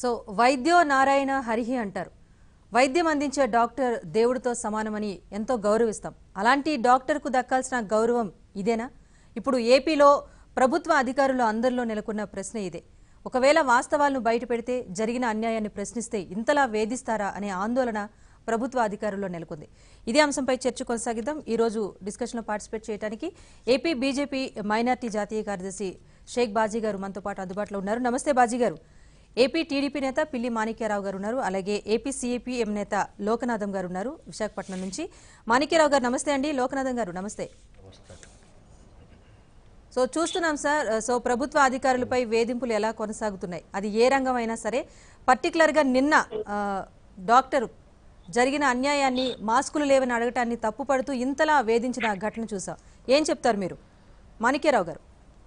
So వైద్యో Narayana హరిహి అంటారు వైద్యం అందించే డాక్టర్ దేవుడితో సమానమని ఎంతో గౌరవిస్తాం అలాంటి డాక్టర్కు దక్కాల్సిన గౌరవం ఇదేనా ఇప్పుడు ఏపీలో ప్రభుత్వ అధికారులు అందరిలో నెలకొన్న ప్రశ్న ఇదే ఒకవేళ వాస్తవాలను బయట పెడితే జరిగిన అన్యాయాన్ని ప్రశ్నిస్తే ఇంతలా వేధిస్తారా అనే ఆందోళన ప్రభుత్వ అధికారుల్లో నెలకొంది ఇదే అంశంపై చర్చ కొనసాగిద్దాం ఈ రోజు డిస్కషన్లో పార్టిసిపేట్ చేయడానికి ఏపీ బీజేపీ మైనార్టీ జాతీయ కార్యదర్శి షేక్ బాజీ గారు మనతో పాటు అందుబాటులో ఉన్నారు నమస్తే బాజీ గారు ఏపీ టీడీపీ నేత పిల్లి మాణిక్యరావు గారు ఉన్నారు అలాగే ఏపీ సిఏపీఎం నేత లోకనాథం గారు ఉన్నారు విశాఖపట్నం నుంచి మాణిక్యరావు గారు నమస్తే అండి లోకనాథం గారు నమస్తే సో చూస్తున్నాం సార్ సో ప్రభుత్వ అధికారులపై వేధింపులు ఎలా కొనసాగుతున్నాయి అది ఏ రంగం అయినా సరే పర్టికులర్గా నిన్న ఆ, డాక్టర్ జరిగిన అన్యాయాన్ని మాస్కులు లేవని అడగటాన్ని తప్పుపడుతూ ఇంతలా వేధించిన ఘటన చూసాం ఏం చెప్తారు మీరు మాణిక్యరావు గారు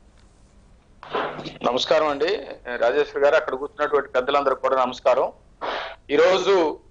నమస్కారం అండి రాజేశ్వర్ గారు అక్కడ కూర్చున్నటువంటి పెద్దలందరూ కూడా నమస్కారం ఈరోజు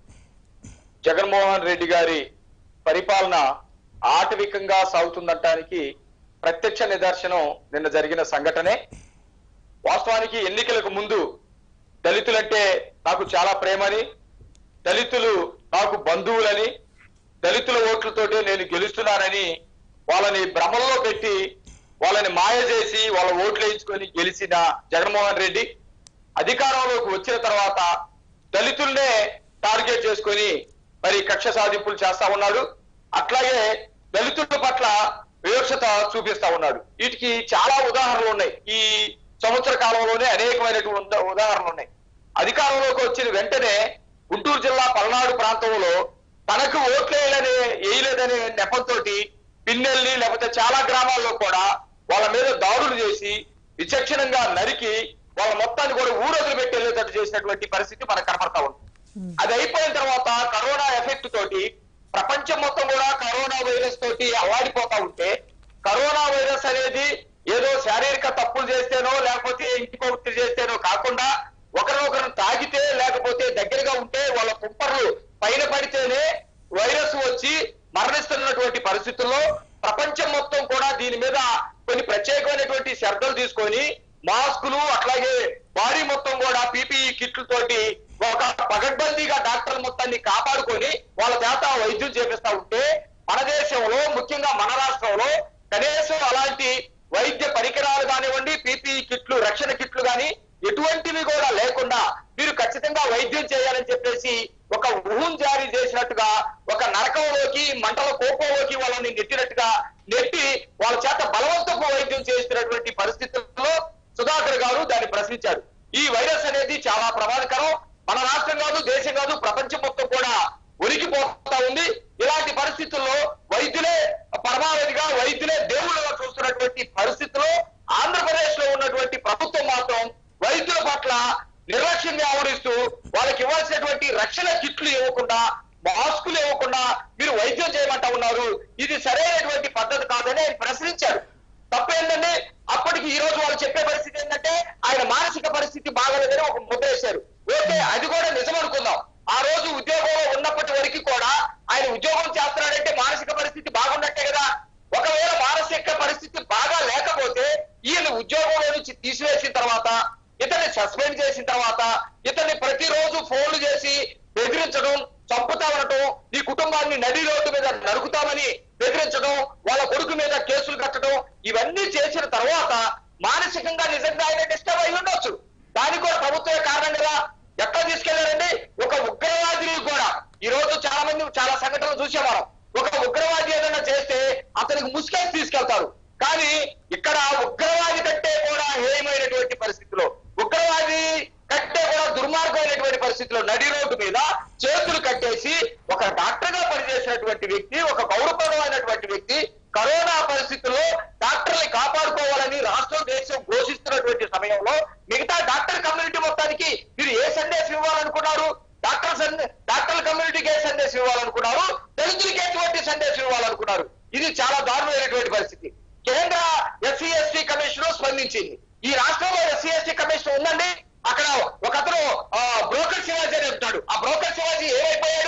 జగన్మోహన్ రెడ్డి గారి పరిపాలన ఆటవికంగా సాగుతుందటానికి ప్రత్యక్ష నిదర్శనం నిన్న జరిగిన సంఘటనే వాస్తవానికి ఎన్నికలకు ముందు దళితులంటే నాకు చాలా ప్రేమని దళితులు నాకు బంధువులని దళితుల ఓట్లతోటే నేను గెలుస్తున్నానని వాళ్ళని భ్రమల్లో పెట్టి వాళ్ళని మాయ చేసి వాళ్ళ ఓట్లు వేయించుకొని గెలిచిన జగన్మోహన్ రెడ్డి అధికారంలోకి వచ్చిన తర్వాత దళితుల్నే టార్గెట్ చేసుకొని మరి కక్ష సాధింపులు చేస్తా ఉన్నాడు అట్లాగే దళితుల పట్ల వివక్షత చూపిస్తా ఉన్నాడు వీటికి చాలా ఉదాహరణలు ఉన్నాయి ఈ సంవత్సర కాలంలోనే అనేకమైనటువంటి ఉదాహరణలు ఉన్నాయి అధికారంలోకి వచ్చిన వెంటనే గుంటూరు జిల్లా పల్నాడు ప్రాంతంలో తనకు ఓట్లు వేయాలని వేయలేదనే నెపంతో పిన్నెల్లి లేకపోతే చాలా గ్రామాల్లో కూడా వాళ్ళ మీద దాడులు చేసి విచక్షణంగా నరికి వాళ్ళ మొత్తాన్ని కూడా ఊరొదిలి పెట్టి వెళ్ళేటట్టు చేసినటువంటి పరిస్థితి మనకు కనపడతా ఉంది అది అయిపోయిన తర్వాత కరోనా ఎఫెక్ట్ తోటి ప్రపంచం మొత్తం కూడా కరోనా వైరస్ తోటి అల్లాడిపోతా ఉంటే కరోనా వైరస్ అనేది ఏదో శారీరక తప్పులు చేస్తేనో లేకపోతే ఇంటికి ఒత్తిడి చేస్తేనో కాకుండా ఒకరినొకరు తాగితే లేకపోతే దగ్గరగా ఉంటే వాళ్ళ కుంపర్లు పైన పడితేనే వైరస్ వచ్చి మరణిస్తున్నటువంటి పరిస్థితుల్లో ప్రపంచం మొత్తం కూడా దీని మీద కొన్ని ప్రత్యేకమైనటువంటి శ్రద్ధలు తీసుకొని మాస్కులు అట్లాగే బాడీ మొత్తం కూడా పీపీఈ కిట్లతోటి ఒక పగడ్బందీగా డాక్టర్ల మొత్తాన్ని కాపాడుకొని వాళ్ళ చేత వైద్యం చేపిస్తా ఉంటే మన దేశంలో ముఖ్యంగా మన రాష్ట్రంలో కనీసం అలాంటి వైద్య పరికరాలు కానివ్వండి పీపీఈ కిట్లు రక్షణ కిట్లు కానీ ఎటువంటివి కూడా లేకుండా మీరు ఖచ్చితంగా వైద్యం చేయాలని చెప్పేసి ఒక ఊహం జారీ చేసినట్టుగా ఒక నరకంలోకి మంటల కోపంలోకి వాళ్ళని నెట్టినట్టుగా నెట్టి వాళ్ళ చేత బలవంతపు వైద్యం చేస్తున్నటువంటి పరిస్థితుల్లో సుధాకర్ గారు దాన్ని ప్రశ్నించారు ఈ వైరస్ అనేది చాలా ప్రమాదకరం మన రాష్ట్రం కాదు దేశం కాదు ప్రపంచం మొత్తం కూడా ఉరికిపోతా ఉంది ఇలాంటి పరిస్థితుల్లో వైద్యులే పరమావధిగా వైద్యులే దేవుళ్ళగా చూస్తున్నటువంటి పరిస్థితుల్లో ఆంధ్రప్రదేశ్ లో ఉన్నటువంటి ప్రభుత్వం మాత్రం వైద్యుల పట్ల నిర్లక్ష్యంగా ఆవరిస్తూ వాళ్ళకి ఇవ్వాల్సినటువంటి రక్షణ కిట్లు ఇవ్వకుండా మాస్కులు ఇవ్వకుండా మీరు వైద్యం చేయమంటా ఉన్నారు ఇది సరైనటువంటి పద్ధతి కాదని ఆయన ప్రశ్నించారు తప్పేంటంటే అప్పటికి ఈ రోజు వాళ్ళు చెప్పే పరిస్థితి ఏంటంటే ఆయన మానసిక పరిస్థితి బాగలేదని ఒక ముద్ర వేశారు ఓకే అది కూడా నిజం అనుకుందాం ఆ రోజు ఉద్యోగంలో ఉన్నప్పటి వరకు కూడా ఆయన ఉద్యోగం చేస్తున్నాడంటే మానసిక పరిస్థితి బాగున్నట్టే కదా ఒకవేళ మానసిక పరిస్థితి బాగా లేకపోతే ఈయన ఉద్యోగంలో నుంచి తీసివేసిన తర్వాత ఇతన్ని సస్పెండ్ చేసిన తర్వాత ఇతన్ని ప్రతిరోజు ఫోన్లు చేసి బెదిరించడం చంపుతామనటం నీ కుటుంబాన్ని నడి రోడ్డు మీద నరుకుతామని బెదిరించడం వాళ్ళ కొడుకు మీద కేసులు కట్టడం ఇవన్నీ చేసిన తర్వాత మానసికంగా నిజంగా ఆయన డిస్టర్బ్ అయి ఉండొచ్చు దానికి కూడా ప్రభుత్వమే కారణం కదా ఎట్లా తీసుకెళ్లారండి ఒక ఉగ్రవాదిని కూడా ఈ రోజు చాలా మంది చాలా సంఘటనలు చూసే మనం ఒక ఉగ్రవాది ఏదైనా చేస్తే అతనికి ముసుకేసి తీసుకెళ్తారు కానీ ఇక్కడ ఉగ్రవాది కంటే కూడా హేయమైనటువంటి పరిస్థితిలో ఉగ్రవాది కంటే కూడా దుర్మార్గమైనటువంటి పరిస్థితిలో నడి రోడ్డు మీద చేతులు కట్టేసి ఒక డాక్టర్ గా పనిచేసినటువంటి వ్యక్తి ఒక గౌరవప్రదమైనటువంటి వ్యక్తి కరోనా పరిస్థితుల్లో డాక్టర్ని కాపాడుకోవాలని రాష్ట్రం దేశం ఘోషిస్తున్నటువంటి సమయంలో మిగతా డాక్టర్ కమ్యూనిటీ మొత్తానికి మీరు ఏ సందేశం ఇవ్వాలనుకున్నారు డాక్టర్ సందే డాక్టర్ల కమ్యూనిటీకి ఏ సందేశం ఇవ్వాలనుకున్నారు దళితులకి ఎటువంటి సందేశం ఇవ్వాలనుకున్నారు ఇది చాలా దారుణమైనటువంటి పరిస్థితి కేంద్ర ఎస్సీ ఎస్టీ కమిషన్ స్పందించింది ఈ రాష్ట్రంలో ఎస్సీ ఎస్టీ కమిషన్ ఉందండి అక్కడ ఒక అతను బ్రోకర్ శివాజీ అని ఉంటాడు ఆ బ్రోకర్ శివాజీ ఏమైపోయాడు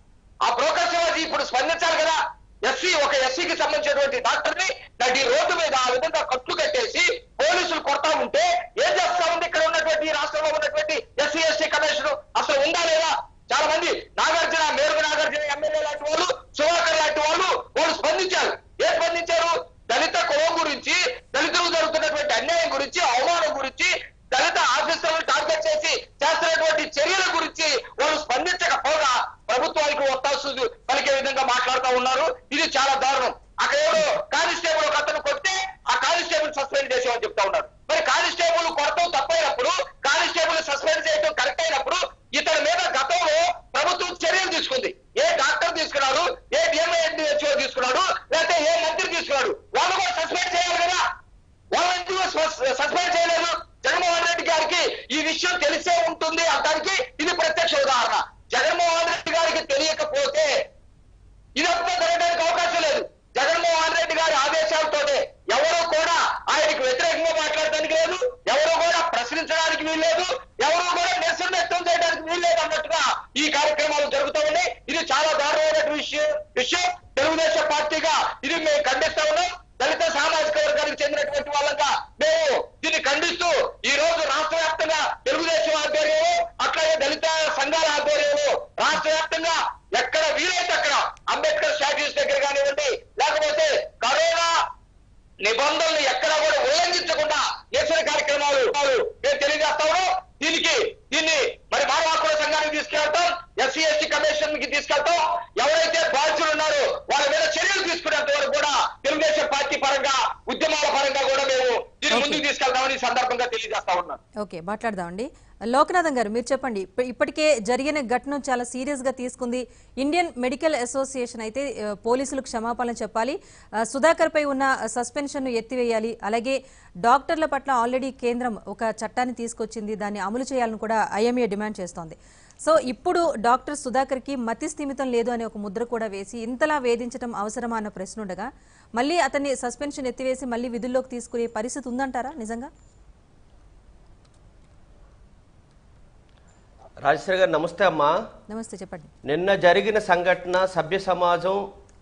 ఆ బ్రోకర్ శివాజీ ఇప్పుడు స్పందించాలి కదా ఎస్సీ ఒక ఎస్సీకి సంబంధించినటువంటి డాక్టర్ ని నడి రోడ్డు మీద ఆ విధంగా కట్లు కట్టేసి పోలీసులు కొడతా ఉంటే ఏం చేస్తా ఉంది ఇక్కడ ఉన్నటువంటి ఈ రాష్ట్రంలో ఉన్నటువంటి ఎస్సీ ఎస్టీ కమిషన్ ఈ విషయం తెలిసే ఉంటుంది అంటానికి ఇది ప్రత్యక్ష ఉదాహరణ జగన్మోహన్ రెడ్డి గారికి తెలియకపోతే ఇదంతా జరగడానికి అవకాశం లేదు జగన్మోహన్ రెడ్డి గారి ఆదేశాలతోనే ఎవరు కూడా ఆయనకు వ్యతిరేకంగా మాట్లాడడానికి లేదు ఎవరు కూడా ప్రశ్నించడానికి వీల్లేదు ఎవరు కూడా నిరసన వ్యక్తం చేయడానికి వీల్లేదు అన్నట్టుగా ఈ కార్యక్రమాలు జరుగుతూ ఉన్నాయి ఇది చాలా దారుణమైన విషయం విషయం తెలుగుదేశం పార్టీగా ఇది మేము ఖండిస్తా ఉన్నాం దళిత సామాజిక వర్గానికి చెందినటువంటి వాళ్ళంగా మేము దీన్ని ఖండిస్తూ ఈ రోజు రాష్ట్ర వ్యాప్తంగా తెలుగుదేశం ఆధ్వర్యంలో అట్లాగే దళిత సంఘాల ఆధ్వర్యంలో రాష్ట్ర వ్యాప్తంగా ఎక్కడ వీలైతే అక్కడ అంబేద్కర్ స్టాట్యూస్ దగ్గర కానివ్వండి లేకపోతే కరోనా నిబంధనలు ఎక్కడా కూడా ఉల్లంఘించకుండా నిరసన కార్యక్రమాలు మేము తెలియజేస్తా ఉన్నాం దీనికి దీన్ని మరి మానవ హక్కుల సంఘానికి తీసుకెళ్తాం ఎస్సీ ఎస్టీ కమిషన్ కి తీసుకెళ్తాం ఎవరైతే బాధ్యులు ఉన్నారో వాళ్ళ మీద చర్యలు తీసుకునేంత వరకు కూడా తెలుగుదేశం పార్టీ పరంగా ఉద్యమాల పరంగా కూడా మేము దీన్ని ముందుకు తీసుకెళ్తామని ఈ సందర్భంగా తెలియజేస్తా ఉన్నాం ఓకే మాట్లాడదామండి లోకనాథం గారు మీరు చెప్పండి ఇప్ప- ఇప్పటికే జరిగిన ఘటన చాలా సీరియస్ గా తీసుకుంది ఇండియన్ మెడికల్ అసోసియేషన్ అయితే ఆ, పోలీసులు క్షమాపణలు చెప్పాలి ఆ, సుధాకర్ పై ఉన్న సస్పెన్షన్ ను ఎత్తివేయాలి అలాగే డాక్టర్ల పట్ల ఆల్రెడీ కేంద్రం ఒక చట్టాన్ని తీసుకొచ్చింది దాన్ని అమలు చేయాలని కూడా ఐఎంఏ డిమాండ్ చేస్తోంది సో ఇప్పుడు డాక్టర్ సుధాకర్ కి మతి స్థిమితం లేదు అనే ఒక ముద్ర కూడా వేసి ఇంతలా వేధించడం అవసరమా అన్న ప్రశ్న ఉండగా మళ్ళీ అతన్ని సస్పెన్షన్ ఎత్తివేసి మళ్ళీ విధుల్లోకి తీసుకునే పరిస్థితి ఉందంటారా నిజంగా రాజశేఖర్ గారు నమస్తే అమ్మా నమస్తే చెప్పండి నిన్న జరిగిన సంఘటన సభ్య సమాజం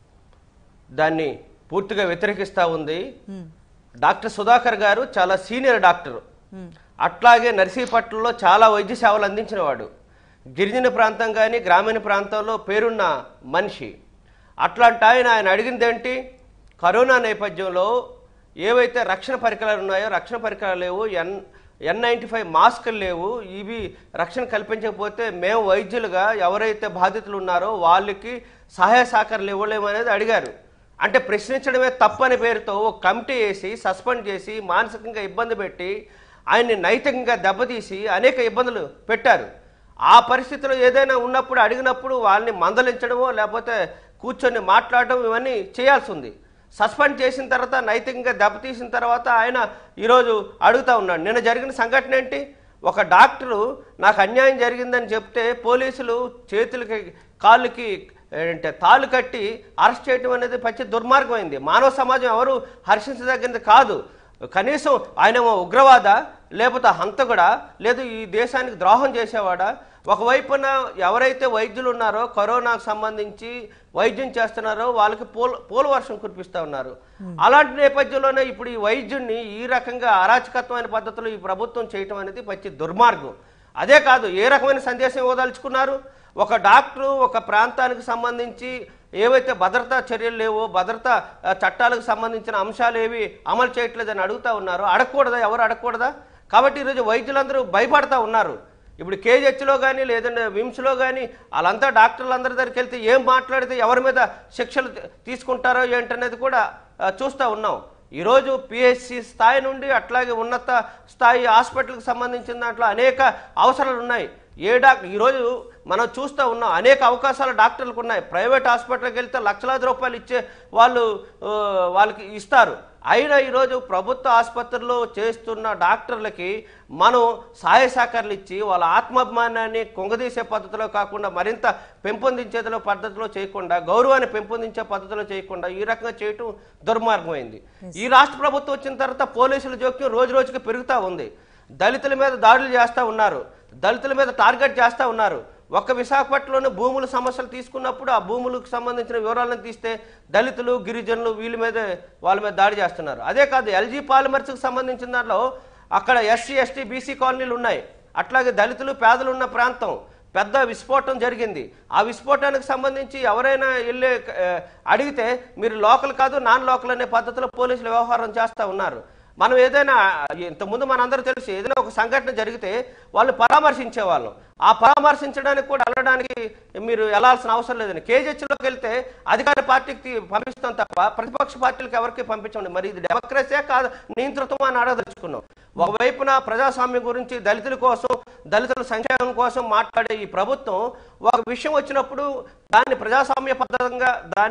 దాన్ని పూర్తిగా వ్యతిరేకిస్తూ ఉంది ఉమ్, డాక్టర్ సుధాకర్ గారు చాలా సీనియర్ డాక్టర్ ఉమ్, అట్లాగే నర్సీపట్నంలో చాలా వైద్య సేవలు అందించిన వాడు గిరిజన ప్రాంతం కానీ గ్రామీణ ప్రాంతంలో పేరున్న మనిషి అట్లాంటి ఆయన ఆయన అడిగింది ఏంటి కరోనా నేపథ్యంలో ఏవైతే రక్షణ పరికరాలు ఉన్నాయో రక్షణ పరికరాలు లేవు ఎన్ ఎన్ నైంటీ ఫైవ్ మాస్కులు లేవు ఇవి రక్షణ కల్పించకపోతే మేము వైద్యులుగా ఎవరైతే బాధితులు ఉన్నారో వాళ్ళకి సహాయ సహకారాలు ఇవ్వలేము అనేది అడిగారు అంటే ప్రశ్నించడమే తప్పని పేరుతో ఒక కమిటీ వేసి సస్పెండ్ చేసి మానసికంగా ఇబ్బంది పెట్టి ఆయన్ని నైతికంగా దెబ్బతీసి అనేక ఇబ్బందులు పెట్టారు ఆ పరిస్థితిలో ఏదైనా ఉన్నప్పుడు అడిగినప్పుడు వాళ్ళని మందలించడమో లేకపోతే కూర్చొని మాట్లాడడం ఇవన్నీ చేయాల్సి ఉంది సస్పెండ్ చేసిన తర్వాత నైతికంగా దెబ్బతీసిన తర్వాత ఆయన ఈరోజు అడుగుతా ఉన్నాడు నిన్న జరిగిన సంఘటన ఏంటి ఒక డాక్టరు నాకు అన్యాయం జరిగిందని చెప్తే పోలీసులు చేతులకి కాళ్ళకి ఏంటంటే తాళ్ళు కట్టి అరెస్ట్ చేయడం అనేది పచ్చి దుర్మార్గమైంది మానవ సమాజం ఎవరు హర్షించదగినది కాదు కనీసం ఆయన ఉగ్రవాద లేకపోతే హంతకుడా లేదు ఈ దేశానికి ద్రోహం చేసేవాడా ఒకవైపున ఎవరైతే వైద్యులు ఉన్నారో కరోనాకు సంబంధించి వైద్యం చేస్తున్నారో వాళ్ళకి పూల పూల వర్షం కురిపిస్తా ఉన్నారు అలాంటి నేపథ్యంలోనే ఇప్పుడు ఈ వైద్యుడిని ఈ రకంగా అరాచకత్వమైన పద్ధతిలో ఈ ప్రభుత్వం చేయటం అనేది పచ్చి దుర్మార్గం అదే కాదు ఏ రకమైన సందేశం ఇవ్వదలుచుకున్నారు ఒక డాక్టరు ఒక ప్రాంతానికి సంబంధించి ఏవైతే భద్రతా చర్యలు లేవో భద్రతా ఆ, చట్టాలకు సంబంధించిన అంశాలు ఏవి అమలు చేయట్లేదని అడుగుతా ఉన్నారో అడగకూడదా ఎవరు అడగకూడదా కాబట్టి ఈరోజు వైద్యులందరూ భయపడతా ఉన్నారు ఇప్పుడు కేజెచ్లో కానీ లేదంటే విమ్స్లో కానీ వాళ్ళంతా డాక్టర్లందరి దగ్గరికి వెళ్తే ఏం మాట్లాడితే ఎవరి మీద శిక్షలు తీ- తీసుకుంటారో ఏంటనేది కూడా ఆ, చూస్తూ ఉన్నాం ఈరోజు పిహెచ్సి స్థాయి నుండి అట్లాగే ఉన్నత స్థాయి హాస్పిటల్కి సంబంధించిన దాంట్లో అనేక అవసరాలు ఉన్నాయి ఏ డాక్టర్ ఈరోజు మనం చూస్తూ ఉన్నాం అనేక అవకాశాలు డాక్టర్లకు ఉన్నాయి ప్రైవేట్ హాస్పిటల్కి వెళ్తే లక్షలాది రూపాయలు ఇచ్చే వాళ్ళు ఆ, వాళ్ళకి ఇస్తారు అయినా ఈరోజు ప్రభుత్వ ఆసుపత్రుల్లో చేస్తున్న డాక్టర్లకి మనం సహాయ సహకారాలు ఇచ్చి వాళ్ళ ఆత్మాభిమానాన్ని కుంగదీసే పద్ధతిలో కాకుండా మరింత పెంపొందించేదిలో పద్ధతిలో చేయకుండా గౌరవాన్ని పెంపొందించే పద్ధతిలో చేయకుండా ఈ రకంగా చేయటం దుర్మార్గమైంది ఈ రాష్ట్ర ప్రభుత్వం వచ్చిన తర్వాత పోలీసుల జోక్యం రోజు రోజుకి పెరుగుతూ ఉంది దళితుల మీద దాడులు చేస్తూ ఉన్నారు దళితుల మీద టార్గెట్ చేస్తూ ఉన్నారు ఒక్క విశాఖపట్నంలోని భూముల సమస్యలు తీసుకున్నప్పుడు ఆ భూములకు సంబంధించిన వివరాలను తీస్తే దళితులు గిరిజనులు వీళ్ళ మీద వాళ్ళ మీద దాడి చేస్తున్నారు అదే కాదు ఎల్జీ పాలిమర్స్కి సంబంధించిన దాంట్లో అక్కడ ఎస్సీ ఎస్టీ బీసీ కాలనీలు ఉన్నాయి అట్లాగే దళితులు పేదలు ఉన్న ప్రాంతం పెద్ద విస్ఫోటం జరిగింది ఆ విస్ఫోటానికి సంబంధించి ఎవరైనా వెళ్ళి ఆ, అడిగితే మీరు లోకల్ కాదు నాన్ లోకల్ అనే పద్ధతిలో పోలీసులు వ్యవహారం చేస్తూ ఉన్నారు మనం ఏదైనా ఇంతకుముందు మనందరూ తెలుసు ఏదైనా ఒక సంఘటన జరిగితే వాళ్ళు పరామర్శించే వాళ్ళం ఆ పరామర్శించడానికి కూడా వెళ్ళడానికి మీరు వెళ్ళాల్సిన అవసరం లేదని కేజీహెచ్లోకి వెళ్తే అధికార పార్టీకి తీ- పంపిస్తాం తప్ప ప్రతిపక్ష పార్టీలకు ఎవరికి పంపించండి మరి ఇది డెమోక్రసీ కాదు నియంత్రితం అని అడగదలుచుకున్నాం ఒకవైపున ప్రజాస్వామ్యం గురించి దళితుల కోసం దళితుల సంక్షేమం కోసం మాట్లాడే ఈ ప్రభుత్వం ఒక విషయం వచ్చినప్పుడు దాన్ని ప్రజాస్వామ్య పద్ధతంగా దాన్ని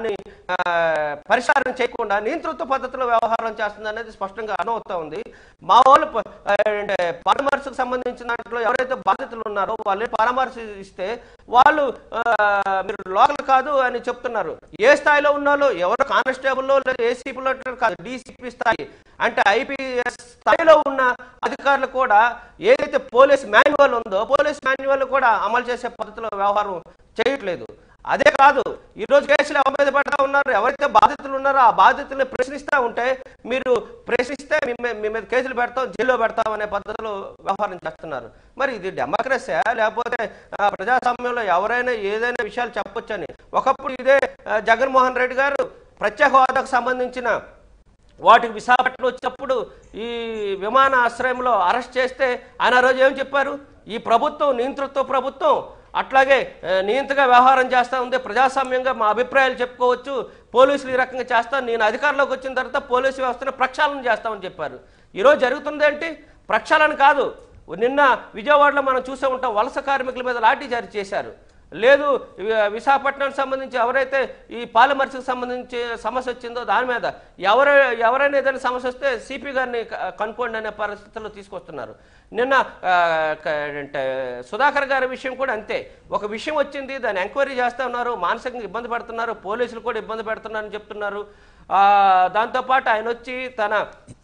ఆ, పరిష్కారం చేయకుండా నియంతృత్వ పద్ధతిలో వ్యవహారం చేస్తుంది అనేది స్పష్టంగా అర్థమవుతా ఉంది మా వాళ్ళు ప- ఆ, అంటే పరామర్శకు సంబంధించిన దాంట్లో ఎవరైతే బాధితులు ఉన్నారో వాళ్ళు పరామర్శ ఇస్తే వాళ్ళు ఆ, మీరు లోకల్ కాదు అని చెప్తున్నారు ఏ స్థాయిలో ఉన్నాలో ఎవరు కానిస్టేబుల్లో లేదా ఏసీపీలో కాదు డీసీపీ స్థాయి అంటే ఐపీఎస్ స్థాయిలో ఉన్న అధికారులు కూడా ఏదైతే పోలీస్ మాన్యువల్ ఉందో పోలీస్ మాన్యువల్ కూడా అమలు చేసే పద్ధతిలో వ్యవహారం చేయట్లేదు అదే కాదు ఈ రోజు కేసులు ఎవరి మీద పెడతా ఉన్నారు ఎవరైతే బాధితులు ఉన్నారో ఆ బాధితుల్ని ప్రశ్నిస్తూ ఉంటే మీరు ప్రశ్నిస్తే మీ మీ- మీ మీద కేసులు పెడతాం జైల్లో పెడతాం అనే పద్ధతిలో వ్యవహారం చేస్తున్నారు మరి ఇది డెమోక్రసీ లేకపోతే ఆ, ప్రజాస్వామ్యంలో ఎవరైనా ఏదైనా విషయాలు చెప్పొచ్చని ఒకప్పుడు ఇదే ఆ, జగన్మోహన్ రెడ్డి గారు ప్రత్యేక హోదాకు సంబంధించిన వాటికి విశాఖపట్నం వచ్చినప్పుడు ఈ విమానాశ్రయంలో అరెస్ట్ చేస్తే ఆయన ఆ రోజు ఏం చెప్పారు ఈ ప్రభుత్వం నియంతృత్వ ప్రభుత్వం అట్లాగే ఆ, నియంతగా వ్యవహారం చేస్తూ ఉంది ప్రజాస్వామ్యంగా మా అభిప్రాయాలు చెప్పుకోవచ్చు పోలీసులు ఈ రకంగా చేస్తాను నేను అధికారంలోకి వచ్చిన తర్వాత పోలీసు వ్యవస్థను ప్రక్షాళన చేస్తామని చెప్పారు ఈరోజు జరుగుతుంది ఏంటి ప్రక్షాళన కాదు నిన్న విజయవాడలో మనం చూసే ఉంటాం వలస కార్మికుల మీద లాఠీ చార్జ్ చేశారు లేదు వి- విశాఖపట్నానికి సంబంధించి ఎవరైతే ఈ పాలిమర్స్కి సంబంధించి సమస్య వచ్చిందో దాని మీద ఎవరు ఎవరైనా ఏదైనా సమస్య వస్తే సిపి గారిని క- కనుక్కోండి అనే పరిస్థితుల్లో తీసుకొస్తున్నారు నిన్న ఆ, క- అంటే సుధాకర్ గారి విషయం కూడా అంతే ఒక విషయం వచ్చింది దాన్ని ఎంక్వైరీ చేస్తూ ఉన్నారు మానసికంగా ఇబ్బంది పడుతున్నారు పోలీసులు కూడా ఇబ్బంది పెడుతున్నారని చెప్తున్నారు ఆ, దాంతోపాటు ఆయన వచ్చి తన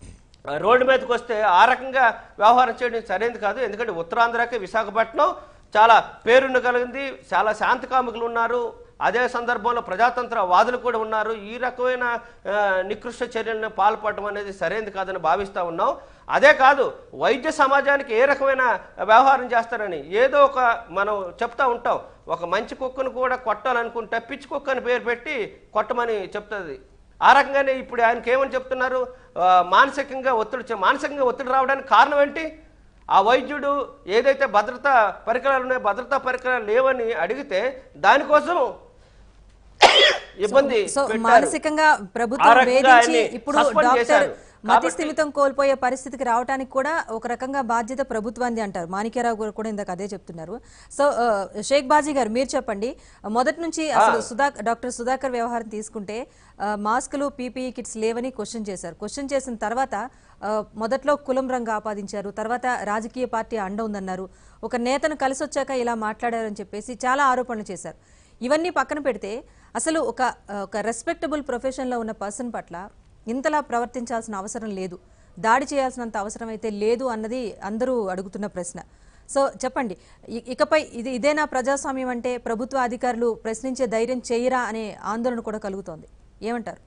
రోడ్డు మీదకి వస్తే ఆ రకంగా వ్యవహారం చేయడం సరైనది కాదు ఎందుకంటే ఉత్తరాంధ్రకి విశాఖపట్నం చాలా పేరున్న కలిగింది చాలా శాంతికాముకులు ఉన్నారు అదే సందర్భంలో ప్రజాతంత్ర వాదులు కూడా ఉన్నారు ఈ రకమైన ఆ, నికృష్ట చర్యలను పాల్పడడం అనేది సరైనది కాదని భావిస్తూ ఉన్నాం అదే కాదు వైద్య సమాజానికి ఏ రకమైన వ్యవహారం చేస్తారని ఏదో ఒక మనం చెప్తా ఉంటాం ఒక మంచి కుక్కను కూడా కొట్టాలనుకుంటే పిచ్చి కుక్క అని పేరు పెట్టి కొట్టమని చెప్తుంది ఆ రకంగానే ఇప్పుడు ఆయనకి ఏమని చెప్తున్నారు ఆ, మానసికంగా ఒత్తిడి చే- మానసికంగా ఒత్తిడి రావడానికి కారణం ఏంటి ఆ వైద్యుడు ఏదైతే భద్రతా పరికరాలు ఉన్నాయో భద్రతా పరికరాలు లేవని అడిగితే దానికోసం ఇబ్బంది సో పెట్టారు. మానసికంగా ఆ ప్రభుత్వం రకంగా వేధించి ఆయన్ని ఇప్పుడు suspend డాక్టర్ చేశారు. మతి కాబట్టి- స్థిమితం కోల్పోయే పరిస్థితికి రావడానికి కూడా ఒక రకంగా బాధ్యత ప్రభుత్వాన్ని అంటారు మాణిక్యరావు గారు కూడా ఇందాక అదే చెప్తున్నారు సో ఆ, షేక్ బాజీ గారు మీరు చెప్పండి మొదటి నుంచి అసలు సుధా డాక్టర్ సుధాకర్ వ్యవహారం తీసుకుంటే ఆ, మాస్కులు పీపీఈ కిట్స్ లేవని క్వశ్చన్ చేశారు క్వశ్చన్ చేసిన తర్వాత ఆ, మొదట్లో కులం రంగు ఆపాదించారు తర్వాత రాజకీయ పార్టీ అండ ఉందన్నారు ఒక నేతను కలిసి వచ్చాక ఇలా మాట్లాడారని చెప్పేసి చాలా ఆరోపణలు చేశారు ఇవన్నీ పక్కన పెడితే అసలు ఒక ఒక రెస్పెక్టబుల్ ప్రొఫెషన్లో ఉన్న పర్సన్ పట్ల ఇంతలా ప్రవర్తించాల్సిన అవసరం లేదు దాడి చేయాల్సినంత అవసరం అయితే లేదు అన్నది అందరూ అడుగుతున్న ప్రశ్న సో చెప్పండి ఇ- ఇకపై ఇది ఇదేనా ప్రజాస్వామ్యం అంటే ప్రభుత్వ అధికారులు ప్రశ్నించే ధైర్యం చేయరా అనే ఆందోళన కూడా కలుగుతోంది ఏమంటారు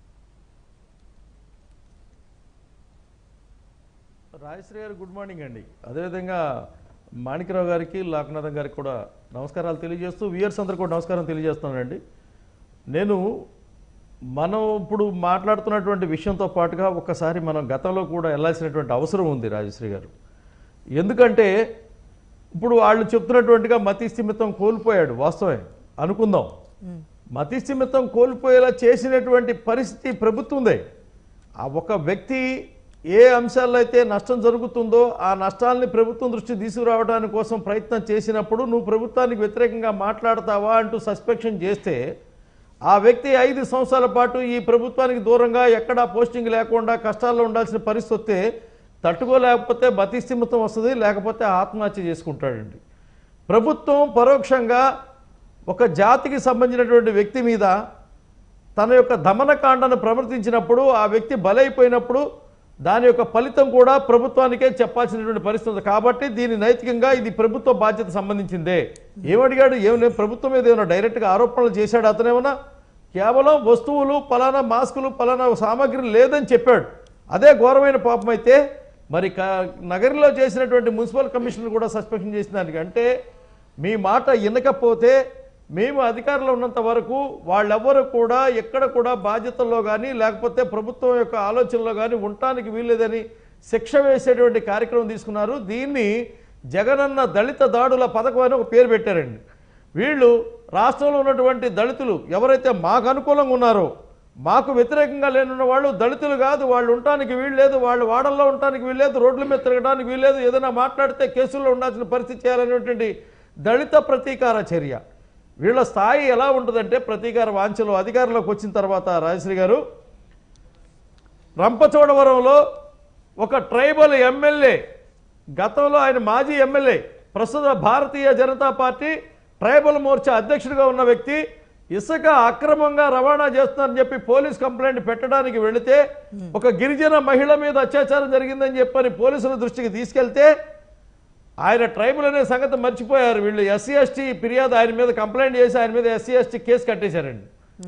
రాజశ్రీ గారు గుడ్ మార్నింగ్ అండి అదేవిధంగా మాణికరావు గారికి లోకనాథం గారికి కూడా నమస్కారాలు తెలియజేస్తూ వియర్స్ అందరు కూడా నమస్కారం తెలియజేస్తున్నానండి నేను మనం ఇప్పుడు మాట్లాడుతున్నటువంటి విషయంతో పాటుగా ఒక్కసారి మనం గతంలో కూడా వెళ్ళాల్సినటువంటి అవసరం ఉంది రాజశ్రీ గారు ఎందుకంటే ఇప్పుడు వాళ్ళు చెప్తున్నటువంటిగా మతి స్థిమితం కోల్పోయాడు వాస్తవమే అనుకుందాం మతి స్థిమితం కోల్పోయేలా చేసినటువంటి పరిస్థితి ప్రభుత్వందే ఆ ఒక వ్యక్తి ఏ అంశాల్లో అయితే నష్టం జరుగుతుందో ఆ నష్టాలని ప్రభుత్వం దృష్టి తీసుకురావడానికి కోసం ప్రయత్నం చేసినప్పుడు నువ్వు ప్రభుత్వానికి వ్యతిరేకంగా మాట్లాడతావా అంటూ సస్పెక్షన్ చేస్తే ఆ వ్యక్తి ఐదు సంవత్సరాల పాటు ఈ ప్రభుత్వానికి దూరంగా ఎక్కడా పోస్టింగ్ లేకుండా కష్టాల్లో ఉండాల్సిన పరిస్థితి వస్తే తట్టుకోలేకపోతే బతిస్థిమితం వస్తుంది లేకపోతే ఆత్మహత్య చేసుకుంటాడండి ప్రభుత్వం పరోక్షంగా ఒక జాతికి సంబంధించినటువంటి వ్యక్తి మీద తన యొక్క దమనకాండను ప్రవర్తించినప్పుడు ఆ వ్యక్తి బలైపోయినప్పుడు దాని యొక్క ఫలితం కూడా ప్రభుత్వానికే చెప్పాల్సినటువంటి పరిస్థితి ఉంది. కాబట్టి దీని నైతికంగా ఇది ప్రభుత్వ బాధ్యత సంబంధించిందే ఏమడిగాడు ఏమైనా ప్రభుత్వం మీద ఏమైనా డైరెక్ట్గా ఆరోపణలు చేశాడు అతనేమన్నా కేవలం వస్తువులు పలానా మాస్కులు పలానా సామాగ్రి లేదని చెప్పాడు అదే ఘోరమైన పాపం అయితే మరి క- నగరిలో చేసినటువంటి మున్సిపల్ కమిషనర్ కూడా సస్పెన్షన్ చేసిన దానికి అంటే మీ మాట వినకపోతే మేము అధికారంలో ఉన్నంత వరకు వాళ్ళెవ్వరూ కూడా ఎక్కడ కూడా బాధ్యతల్లో కానీ లేకపోతే ప్రభుత్వం యొక్క ఆలోచనలో కానీ ఉండటానికి వీల్లేదని శిక్ష వేసేటువంటి కార్యక్రమం తీసుకున్నారు దీన్ని జగనన్న దళిత దాడుల పథకం అని ఒక పేరు పెట్టారండి వీళ్ళు రాష్ట్రంలో ఉన్నటువంటి దళితులు ఎవరైతే మాకు అనుకూలంగా ఉన్నారో మాకు వ్యతిరేకంగా లేనున్న వాళ్ళు దళితులు కాదు వాళ్ళు ఉండటానికి వీల్లేదు వాళ్ళు వాడల్లో ఉండటానికి వీల్లేదు రోడ్ల మీద తిరగడానికి వీల్లేదు ఏదైనా మాట్లాడితే కేసుల్లో ఉండాల్సిన పరిస్థితి చేయాలనేటువంటి దళిత ప్రతీకార చర్య వీళ్ళ స్థాయి ఎలా ఉంటుందంటే ప్రతీకార వాంఛలు అధికారంలోకి వచ్చిన తర్వాత రాజశ్రీ గారు రంపచోడవరంలో ఒక ట్రైబల్ ఎమ్మెల్యే గతంలో ఆయన మాజీ ఎమ్మెల్యే ప్రస్తుత భారతీయ జనతా పార్టీ ట్రైబల్ మోర్చా అధ్యక్షుడిగా ఉన్న వ్యక్తి ఇసుక అక్రమంగా రవాణా చేస్తున్నారని చెప్పి పోలీస్ కంప్లైంట్ పెట్టడానికి వెళితే ఒక గిరిజన మహిళ మీద అత్యాచారం జరిగిందని చెప్పని పోలీసుల దృష్టికి తీసుకెళ్తే ఆయన ట్రైబల్ అనే సంగతి మర్చిపోయారు వీళ్ళు ఎస్సీ ఎస్టీ ఫిర్యాదు ఆయన మీద కంప్లైంట్ చేసి ఆయన మీద ఎస్సీ ఎస్టీ కేసు కట్టేశారండి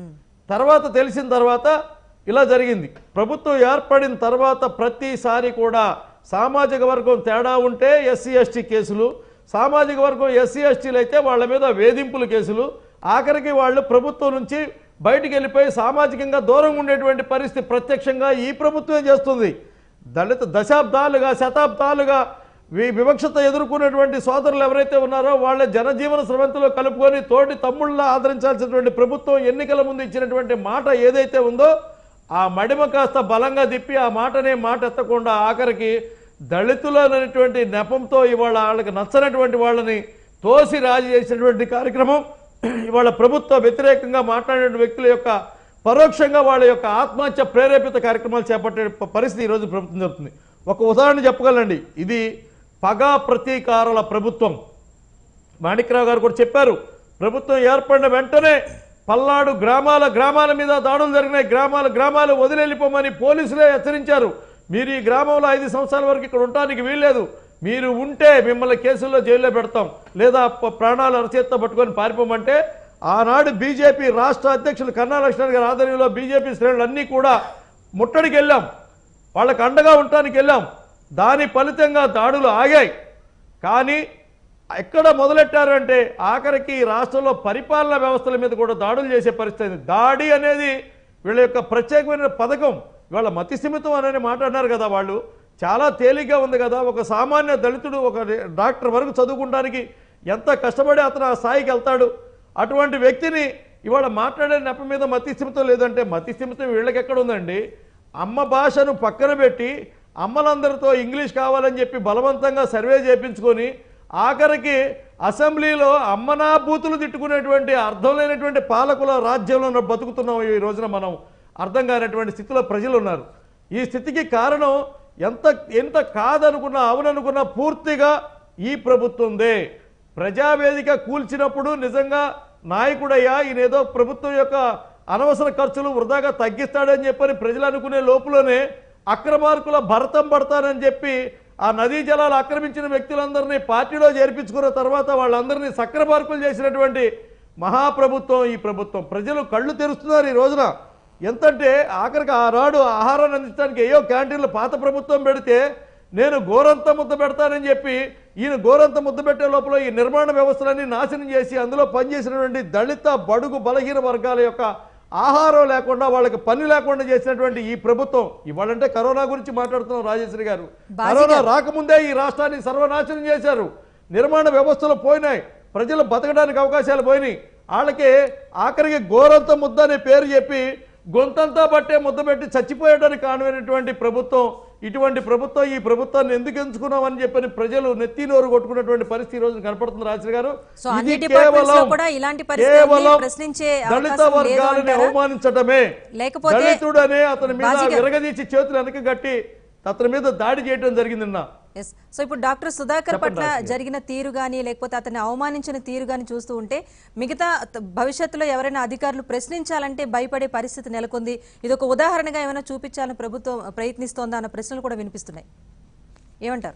తర్వాత తెలిసిన తర్వాత ఇలా జరిగింది ప్రభుత్వం ఏర్పడిన తర్వాత ప్రతిసారి కూడా సామాజిక వర్గం తేడా ఉంటే ఎస్సీ ఎస్టీ కేసులు సామాజిక వర్గం ఎస్సీ ఎస్టీలు అయితే వాళ్ళ మీద వేధింపుల కేసులు ఆఖరికి వాళ్ళు ప్రభుత్వం నుంచి బయటికి వెళ్ళిపోయి సామాజికంగా దూరంగా ఉండేటువంటి పరిస్థితి ప్రత్యక్షంగా ఈ ప్రభుత్వమే చేస్తుంది దళిత దశాబ్దాలుగా శతాబ్దాలుగా వి వివక్షత ఎదుర్కొన్నటువంటి సోదరులు ఎవరైతే ఉన్నారో వాళ్ళ జనజీవన స్రవంతిలో కలుపుకొని తోటి తమ్ముళ్ళ ఆదరించాల్సినటువంటి ప్రభుత్వం ఎన్నికల ముందు ఇచ్చినటువంటి మాట ఏదైతే ఉందో ఆ మడిమ కాస్త బలంగా తిప్పి ఆ మాటనే మాట ఎత్తకుండా ఆఖరికి దళితులు అనేటువంటి నెపంతో ఇవాళ వాళ్ళకి నచ్చనటువంటి వాళ్ళని తోసి రాజీ చేసినటువంటి కార్యక్రమం ఇవాళ ప్రభుత్వ వ్యతిరేకంగా మాట్లాడే వ్యక్తుల యొక్క పరోక్షంగా వాళ్ళ యొక్క ఆత్మహత్య ప్రేరేపిత కార్యక్రమాలు చేపట్టే ప- పరిస్థితి ఈరోజు ప్రభుత్వం జరుగుతుంది ఒక ఉదాహరణ చెప్పగలండి ఇది పగా ప్రతీకారాల ప్రభుత్వం మాణిక్రావు గారు కూడా చెప్పారు ప్రభుత్వం ఏర్పడిన వెంటనే పల్నాడు గ్రామాల గ్రామాల మీద దాడులు జరిగినాయి గ్రామాల గ్రామాలు వదిలేళ్ళిపోమని పోలీసులే హెచ్చరించారు మీరు ఈ గ్రామంలో ఐదు సంవత్సరాల వరకు ఇక్కడ ఉండటానికి వీల్లేదు మీరు ఉంటే మిమ్మల్ని కేసుల్లో జైల్లో పెడతాం లేదా ప- ప్రాణాలు అరచేత్తో పట్టుకొని పారిపోమంటే ఆనాడు బీజేపీ రాష్ట్ర అధ్యక్షులు కన్నా లక్ష్మణ్ గారి ఆధ్వర్యంలో బీజేపీ శ్రేణులు అన్నీ కూడా ముట్టడికి వెళ్ళాం వాళ్ళకి అండగా ఉండటానికి వెళ్ళాం దాని ఫలితంగా దాడులు ఆగాయి కానీ ఎక్కడ మొదలెట్టారు అంటే ఆఖరికి ఈ రాష్ట్రంలో పరిపాలనా వ్యవస్థల మీద కూడా దాడులు చేసే పరిస్థితి అయింది. దాడి అనేది వీళ్ళ యొక్క ప్రత్యేకమైన పథకం ఇవాళ మతిస్థిమితం అనే మాట అన్నారు కదా వాళ్ళు చాలా తేలిగ్గా ఉంది కదా ఒక సామాన్య దళితుడు ఒక డాక్టర్ వరకు చదువుకోవడానికి ఎంత కష్టపడి అతను ఆ స్థాయికి వెళ్తాడు అటువంటి వ్యక్తిని ఇవాళ మాట్లాడే నెప మీద మతిస్థిమితం లేదంటే మతిస్థిమితం వీళ్ళకి ఎక్కడ ఉందండి అమ్మ భాషను పక్కన పెట్టి అమ్మలందరితో ఇంగ్లీష్ కావాలని చెప్పి బలవంతంగా సర్వే చేయించుకొని ఆఖరికి అసెంబ్లీలో అమ్మనా బూతులు తిట్టుకునేటువంటి అర్థం లేనటువంటి పాలకుల రాజ్యంలో బతుకుతున్నాం ఈ రోజున మనం అర్థం కానటువంటి స్థితిలో ప్రజలు ఉన్నారు ఈ స్థితికి కారణం ఎంత ఎంత కాదనుకున్నా అవుననుకున్నా పూర్తిగా ఈ ప్రభుత్వందే ప్రజావేదిక కూల్చినప్పుడు నిజంగా నాయకుడయ్యా ఈయన ఏదో ప్రభుత్వం యొక్క అనవసర ఖర్చులు వృధాగా తగ్గిస్తాడని చెప్పని ప్రజలు అనుకునే లోపులోనే అక్రమార్కుల భరతం పడతానని చెప్పి ఆ నదీ జలాలు ఆక్రమించిన వ్యక్తులందరినీ పార్టీలో చేర్పించుకున్న తర్వాత వాళ్ళందరినీ సక్రమార్కులు చేసినటువంటి మహాప్రభుత్వం ఈ ప్రభుత్వం ప్రజలు కళ్ళు తెరుస్తున్నారు ఈ రోజున ఎంతంటే ఆఖరికి ఆనాడు ఆహారాన్ని అందించడానికి ఏయో క్యాంటీన్లు పాత ప్రభుత్వం పెడితే నేను గోరంత ముద్ద పెడతానని చెప్పి ఈయన గోరంత ముద్ద పెట్టే లోపల ఈ నిర్మాణ వ్యవస్థలన్నీ నాశనం చేసి అందులో పనిచేసినటువంటి దళిత బడుగు బలహీన వర్గాల యొక్క ఆహారం లేకుండా వాళ్ళకి పని లేకుండా చేసినటువంటి ఈ ప్రభుత్వం ఇవాళంటే కరోనా గురించి మాట్లాడుతున్నాం రాజేశ్వరి గారు బాజీ కరోనా గారు. రాకముందే ఈ రాష్ట్రాన్ని సర్వనాశనం చేశారు నిర్మాణ వ్యవస్థలు పోయినాయి ప్రజలు బతకడానికి అవకాశాలు పోయినాయి వాళ్ళకి ఆఖరికి గోరంత ముద్ద అనే పేరు చెప్పి గొంతంతా బట్టే ముద్ద పెట్టి చచ్చిపోయడానికి కారణమైనటువంటి ప్రభుత్వం ఇటువంటి ప్రభుత్వం ఈ ప్రభుత్వాన్ని ఎందుకు ఎంచుకున్నామని చెప్పని ప్రజలు నెత్తి నోరు కొట్టుకున్నటువంటి పరిస్థితి ఈ రోజు కనపడుతుంది రాజు గారు సో అన్ని ఇది departments లో కేవలం- కూడా ఇలాంటి పరిస్థితుల్ని కేవలం ప్రశ్నించే దళిత అవకాశం లేదు వర్గాలని అంటారా? అవమానించడమే లేకపోతే- దళితుడనే అతని మీద బాజీ గారు. విరగదీసి చేతులు వెనక గట్టి అతని మీద దాడి చేయడం జరిగింది నిన్న ఎస్ సో ఇప్పుడు డాక్టర్ సుధాకర్ చెప్పండి, పట్ల రాజు గారు. జరిగిన తీరు కానీ లేకపోతే అతన్ని అవమానించిన తీరు కానీ చూస్తూ ఉంటే మిగతా త- భవిష్యత్తులో ఎవరైనా అధికారులు ప్రశ్నించాలంటే భయపడే పరిస్థితి నెలకొంది ఇది ఒక ఉదాహరణగా ఏమైనా చూపించాలని ప్రభుత్వం ప్రయత్నిస్తోందా అన్న ప్రశ్నలు కూడా వినిపిస్తున్నాయి ఏమంటారు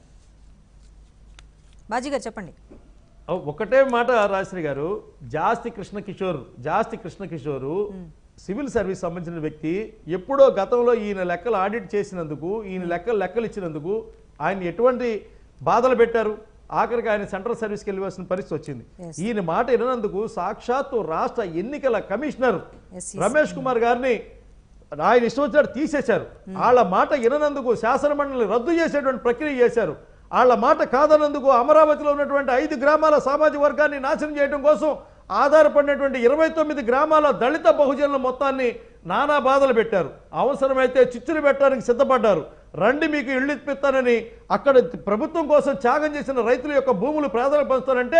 బాజీ గారు చెప్పండి అవ్ ఒకటే మాట రాజశ్రీ గారు జాస్తి కృష్ణ కిషోర్ జాస్తి కృష్ణ కిషోరు సివిల్ సర్వీస్ సంబంధించిన వ్యక్తి ఎప్పుడో గతంలో ఈయన లెక్కలు ఆడిట్ చేసినందుకు ఈయన లెక్కలు లెక్కలు ఇచ్చినందుకు ఆయన ఎటువంటి బాధలు పెట్టారు ఆఖరికి ఆయన సెంట్రల్ సర్వీస్కి వెళ్ళవలసిన పరిస్థితి వచ్చింది Yes. ఈయన మాట వినందుకు సాక్షాత్తు రాష్ట్ర ఎన్నికల commissioner Yes, yes. Ramesh Kumar గారిని ఆయన ఇష్టం వచ్చినట్టు తీసేశారు వాళ్ళ మాట విననందుకు శాసనమండలి రద్దు చేసేటువంటి ప్రక్రియ చేశారు వాళ్ళ మాట కాదన్నందుకు అమరావతిలో ఉన్నటువంటి ఐదు గ్రామాల సామాజిక వర్గాన్ని నాశనం చేయడం కోసం ఆధారపడినటువంటి ఇరవై తొమ్మిది గ్రామాల దళిత బహుజనుల మొత్తాన్ని నానా బాధలు పెట్టారు అవసరమైతే చిచ్చులు పెట్టడానికి సిద్ధపడ్డారు రండి మీకు ఇళ్ళు ఇప్పిస్తానని అక్కడ ప్రభుత్వం కోసం త్యాగం చేసిన రైతుల యొక్క భూములు పేదలకు పంచుతానంటే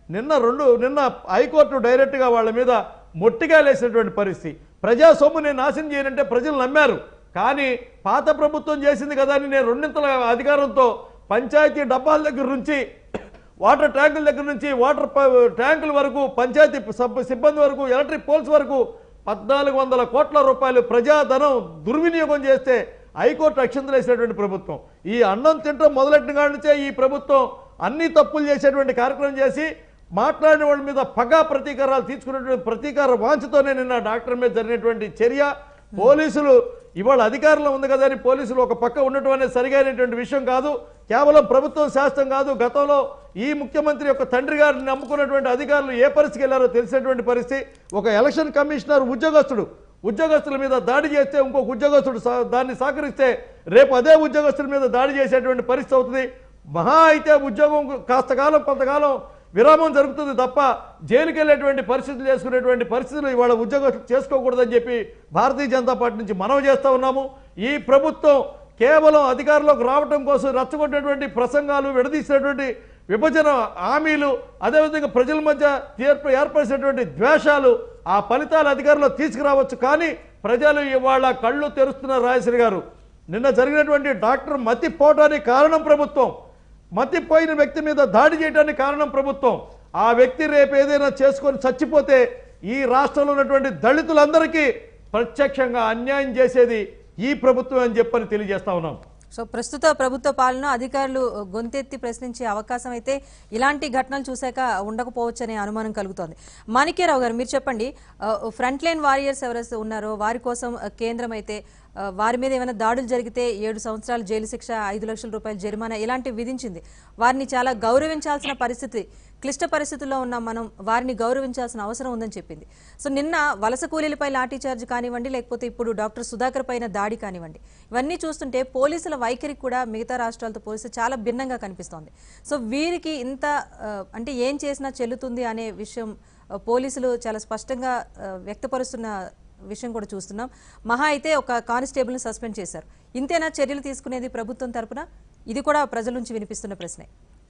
నిన్న రెండు నిన్న హైకోర్టు డైరెక్ట్గా వాళ్ళ మీద మొట్టిగా లేసినటువంటి పరిస్థితి ప్రజా సొమ్ము నేను నాశనం చేయనంటే ప్రజలు నమ్మారు కానీ పాత ప్రభుత్వం చేసింది కదా అని నేను రెండింతల అధికారంతో పంచాయతీ డబ్బాల దగ్గర నుంచి వాటర్ ట్యాంకుల దగ్గర నుంచి వాటర్ ప- ట్యాంకుల వరకు పంచాయతీ సబ్- సిబ్బంది వరకు ఎలక్ట్రిక్ పోల్స్ వరకు పద్నాలుగు వందల కోట్ల రూపాయలు ప్రజాధనం దుర్వినియోగం చేస్తే హైకోర్టు అక్షంతలు వేసినటువంటి ప్రభుత్వం ఈ అన్నం తింటాం మొదలెట్టిన కాడి నుంచే ఈ ప్రభుత్వం అన్ని తప్పులు చేసేటువంటి కార్యక్రమం చేసి మాట్లాడిన వాళ్ళ మీద పగా ప్రతీకారాలు తీసుకున్నటువంటి ప్రతీకార వాంఛతోనే నిన్న డాక్టర్ మీద జరిగినటువంటి చర్య పోలీసులు ఇవాళ అధికారంలో ఉంది కదా అని పోలీసులు ఒక పక్క ఉండటం అనేది సరిగైనటువంటి విషయం కాదు కేవలం ప్రభుత్వం శాస్త్రం కాదు గతంలో ఈ ముఖ్యమంత్రి యొక్క తండ్రి గారిని నమ్ముకున్నటువంటి అధికారులు ఏ పరిస్థితికి వెళ్ళారో తెలిసినటువంటి పరిస్థితి ఒక ఎలక్షన్ కమిషనర్ ఉద్యోగస్తుడు ఉద్యోగస్తుల మీద దాడి చేస్తే ఇంకొక ఉద్యోగస్తుడు సా- దాన్ని సహకరిస్తే రేపు అదే ఉద్యోగస్తుల మీద దాడి చేసేటువంటి పరిస్థితి అవుతుంది మహా అయితే ఉద్యోగం కాస్త కాలం కొంతకాలం విరామం జరుగుతుంది తప్ప జైలుకి వెళ్ళేటువంటి పరిస్థితులు చేసుకునేటువంటి పరిస్థితులు ఇవాళ ఉద్యోగస్తులు చేసుకోకూడదని చెప్పి భారతీయ జనతా పార్టీ నుంచి మనవి చేస్తూ ఉన్నాము ఈ ప్రభుత్వం కేవలం అధికారంలోకి రావడం కోసం రచ్చగొట్టినటువంటి ప్రసంగాలు విడదీసినటువంటి విభజన హామీలు అదేవిధంగా ప్రజల మధ్య ఏర్ప ఏర్పరిచినటువంటి ద్వేషాలు ఆ ఫలితాలు అధికారంలో తీసుకురావచ్చు కానీ ప్రజలు ఇవాళ కళ్ళు తెరుస్తున్నారు రాయశ్రీ గారు నిన్న జరిగినటువంటి డాక్టర్ మతి పోవడానికి కారణం ప్రభుత్వం మతిపోయిన వ్యక్తి మీద దాడి చేయడానికి కారణం ప్రభుత్వం ఆ వ్యక్తి రేపు ఏదైనా చేసుకొని చచ్చిపోతే ఈ రాష్ట్రంలో ఉన్నటువంటి దళితులందరికీ ప్రత్యక్షంగా అన్యాయం చేసేది ఈ ప్రభుత్వం అని చెప్పని తెలియజేస్తా ఉన్నాం సో ప్రస్తుత ప్రభుత్వ పాలన అధికారులు గొంతెత్తి ప్రశ్నించే అవకాశం అయితే ఇలాంటి ఘటనలు చూశాక ఉండకపోవచ్చు అనే అనుమానం కలుగుతోంది మాణిక్యరావు గారు మీరు చెప్పండి ఆ, ఫ్రంట్ లైన్ వారియర్స్ ఎవరైతే ఉన్నారో వారి కోసం ఆ, కేంద్రం అయితే ఆ, వారి మీద ఏమైనా దాడులు జరిగితే ఏడు సంవత్సరాలు జైలు శిక్ష ఐదు లక్షల రూపాయల జరిమానా ఇలాంటివి విధించింది వారిని చాలా గౌరవించాల్సిన పరిస్థితి క్లిష్ట పరిస్థితుల్లో ఉన్న మనం వారిని గౌరవించాల్సిన అవసరం ఉందని చెప్పింది సో నిన్న వలస కూలీలపై లాఠీ చార్జ్ కానివ్వండి లేకపోతే ఇప్పుడు డాక్టర్ సుధాకర్ పైన దాడి కానివ్వండి ఇవన్నీ చూస్తుంటే పోలీసుల వైఖరి కూడా మిగతా రాష్ట్రాలతో పోలిస్తే చాలా భిన్నంగా కనిపిస్తోంది సో వీరికి ఇంత ఆ, అంటే ఏం చేసినా చెల్లుతుంది అనే విషయం ఆ, పోలీసులు చాలా స్పష్టంగా ఆ, వ్యక్తపరుస్తున్న విషయం కూడా చూస్తున్నాం మహా అయితే ఒక కానిస్టేబుల్ని సస్పెండ్ చేశారు ఇంతేనా చర్యలు తీసుకునేది ప్రభుత్వం తరపున ఇది కూడా ప్రజల నుంచి వినిపిస్తున్న ప్రశ్నే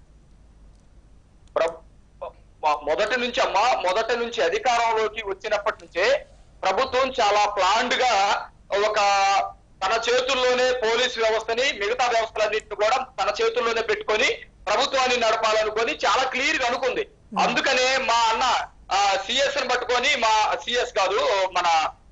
ప్ర- మొ- మొదటి నుంచి అమ్మా మొదటి నుంచి అధికారంలోకి వచ్చినప్పటి నుంచే ప్రభుత్వం చాలా ప్లాండ్ గా ఒక తన చేతుల్లోనే పోలీస్ వ్యవస్థని మిగతా వ్యవస్థలన్నింటిని కూడా తన చేతుల్లోనే పెట్టుకొని ప్రభుత్వాన్ని నడపాలనుకొని చాలా క్లియర్ గా అనుకుంది అందుకనే మా అన్న సిఎస్ ని పట్టుకొని మా సిఎస్ కాదు మన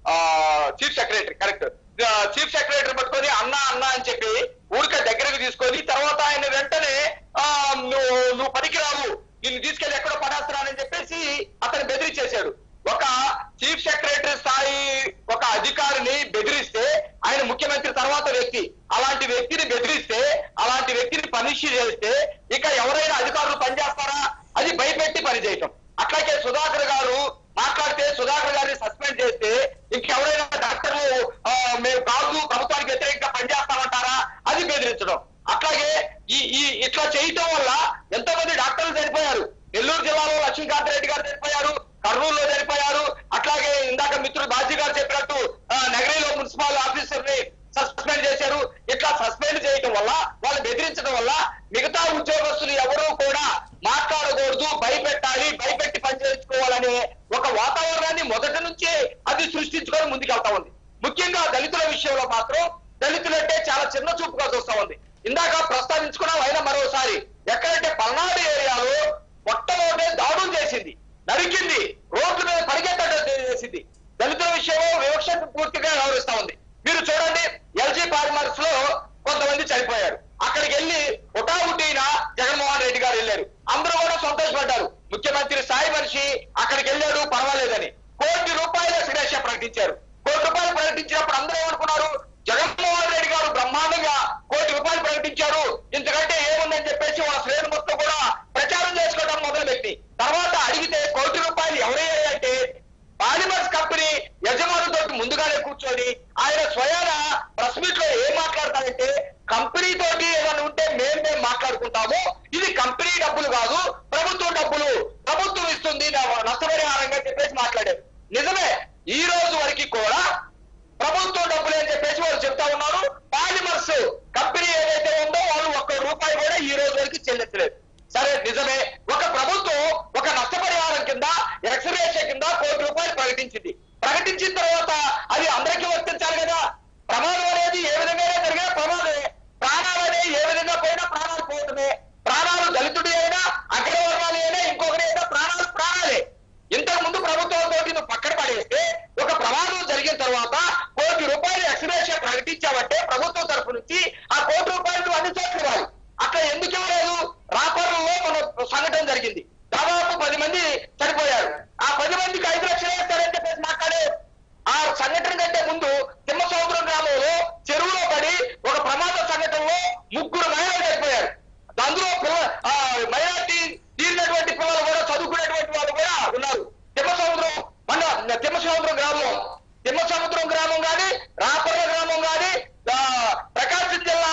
chief secretary correct chief secretary పట్టుకొని అన్న అన్న అని చెప్పి ఊరికే దగ్గరకు తీసుకొని తర్వాత ఆయన వెంటనే ఆ, నువ్వు నువ్వు పనికిరావు నిన్ను తీసుకెళ్లి ఎక్కడో పడేస్తున్నానని చెప్పేసి అతను బెదిరించేశాడు ఒక చీఫ్ సెక్రటరీ స్థాయి ఒక అధికారిని బెదిరిస్తే ఆయన ముఖ్యమంత్రి తర్వాత వ్యక్తి అలాంటి వ్యక్తిని బెదిరిస్తే అలాంటి వ్యక్తిని పనిష్ చేస్తే ఇక ఎవరైనా అధికారులు పనిచేస్తారా అది భయపెట్టి పని చేయటం అట్లాగే సుధాకర్ గారు మాట్లాడితే సుధాకర్ గారిని సస్పెండ్ చేస్తే ఇంకెవరైనా డాక్టర్లు ఆ, మేము కాదు ప్రభుత్వానికి వ్యతిరేకంగా పనిచేస్తామంటారా అది బెదిరించడం అట్లాగే ఈ ఈ ఇట్లా చేయటం వల్ల ఎంతో మంది డాక్టర్లు చనిపోయారు నెల్లూరు జిల్లాలో లక్ష్మీకాంత్ రెడ్డి గారు చనిపోయారు కర్నూలులో చనిపోయారు అట్లాగే ఇందాక మిత్రుడు బాజీ గారు చెప్పినట్టు ఆ, నగరిలో మున్సిపల్ ఆఫీసర్ ని సస్పెండ్ చేశారు ఇట్లా సస్పెండ్ చేయటం వల్ల వాళ్ళు బెదిరించడం వల్ల మిగతా ఉద్యోగస్తులు ఎవరూ కూడా మాట్లాడకూడదు భయపెట్టాలి భయపెట్టి పనిచేసుకోవాలనే ఒక వాతావరణాన్ని మొదటి నుంచే అది సృష్టించుకొని ముందుకెళ్తా ఉంది ముఖ్యంగా దళితుల విషయంలో మాత్రం దళితులంటే చాలా చిన్న చూపుగా చూస్తా ఉంది ఇందాక ప్రస్తావించుకున్నాం అయినా మరోసారి ఎక్కడంటే పల్నాడు ఏరియాలో మొట్టమొదటి దాడులు చేసింది నరికింది రోడ్ల మీద పరిగెత్తడం చేసింది దళితుల విషయంలో వివక్ష పూర్తిగా వ్యవహరిస్తా ఉంది మీరు చూడండి ఎల్జీ పాలిమర్స్ లో కొంతమంది చనిపోయారు అక్కడికి వెళ్ళి హుటాహుటీన జగన్మోహన్ రెడ్డి గారు వెళ్ళారు అందరూ కూడా సంతోషపడ్డారు ముఖ్యమంత్రి స్థాయి మనిషి అక్కడికి వెళ్ళాడు పర్వాలేదని కోటి రూపాయల శిక్ష ప్రకటించారు కోటి రూపాయలు ప్రకటించినప్పుడు అందరూ ఏమనుకున్నారు జగన్మోహన్ రెడ్డి గారు బ్రహ్మాండంగా కోటి రూపాయలు ప్రకటించారు ఇంతకంటే ఏముందని చెప్పేసి వాళ్ళ శ్రేణి మొత్తం కూడా ప్రచారం చేసుకోవడం మొదలుపెట్టి తర్వాత అడిగితే కోటి రూపాయలు ఎవరయ్యాయంటే పాలిమర్స్ కంపెనీ యజమానులతో ముందుగానే కూర్చొని ఆయన స్వయాన ప్రెస్ మీట్ లో ఏం మాట్లాడతారంటే కంపెనీ తోటి ఏమైనా ఉంటే మేము మేము మాట్లాడుకుంటాము ఇది కంపెనీ డబ్బులు కాదు ప్రభుత్వం డబ్బులు ప్రభుత్వం ఇస్తుంది నా- నష్టపరిహారంగా చెప్పేసి మాట్లాడారు నిజమే ఈ రోజు వరకు కూడా ప్రభుత్వం డబ్బులు అని చెప్పేసి వాళ్ళు చెప్తా ఉన్నారు పెట్టడం జరిగింది దాదాపు పది మంది చనిపోయారు ఆ పది మందికి ఐదు లక్షలు వేస్తారని చెప్పేసి మాట్లాడే ఆ సంఘటన కంటే ముందు తిమ్మ సముద్రం గ్రామంలో చెరువులో పడి ఒక ప్రమాద సంఘటనలో ముగ్గురు మహిళలు చనిపోయారు అందులో పిల్ల ఆ మైనార్టీ తీరినటువంటి పిల్లలు కూడా చదువుకునేటువంటి వాళ్ళు కూడా ఉన్నారు తిమ్మ సముద్రం మన తిమ్మ సముద్రం గ్రామం తిమ్మ సముద్రం గ్రామం కానీ రాపర్ల గ్రామం కానీ ప్రకాశం జిల్లా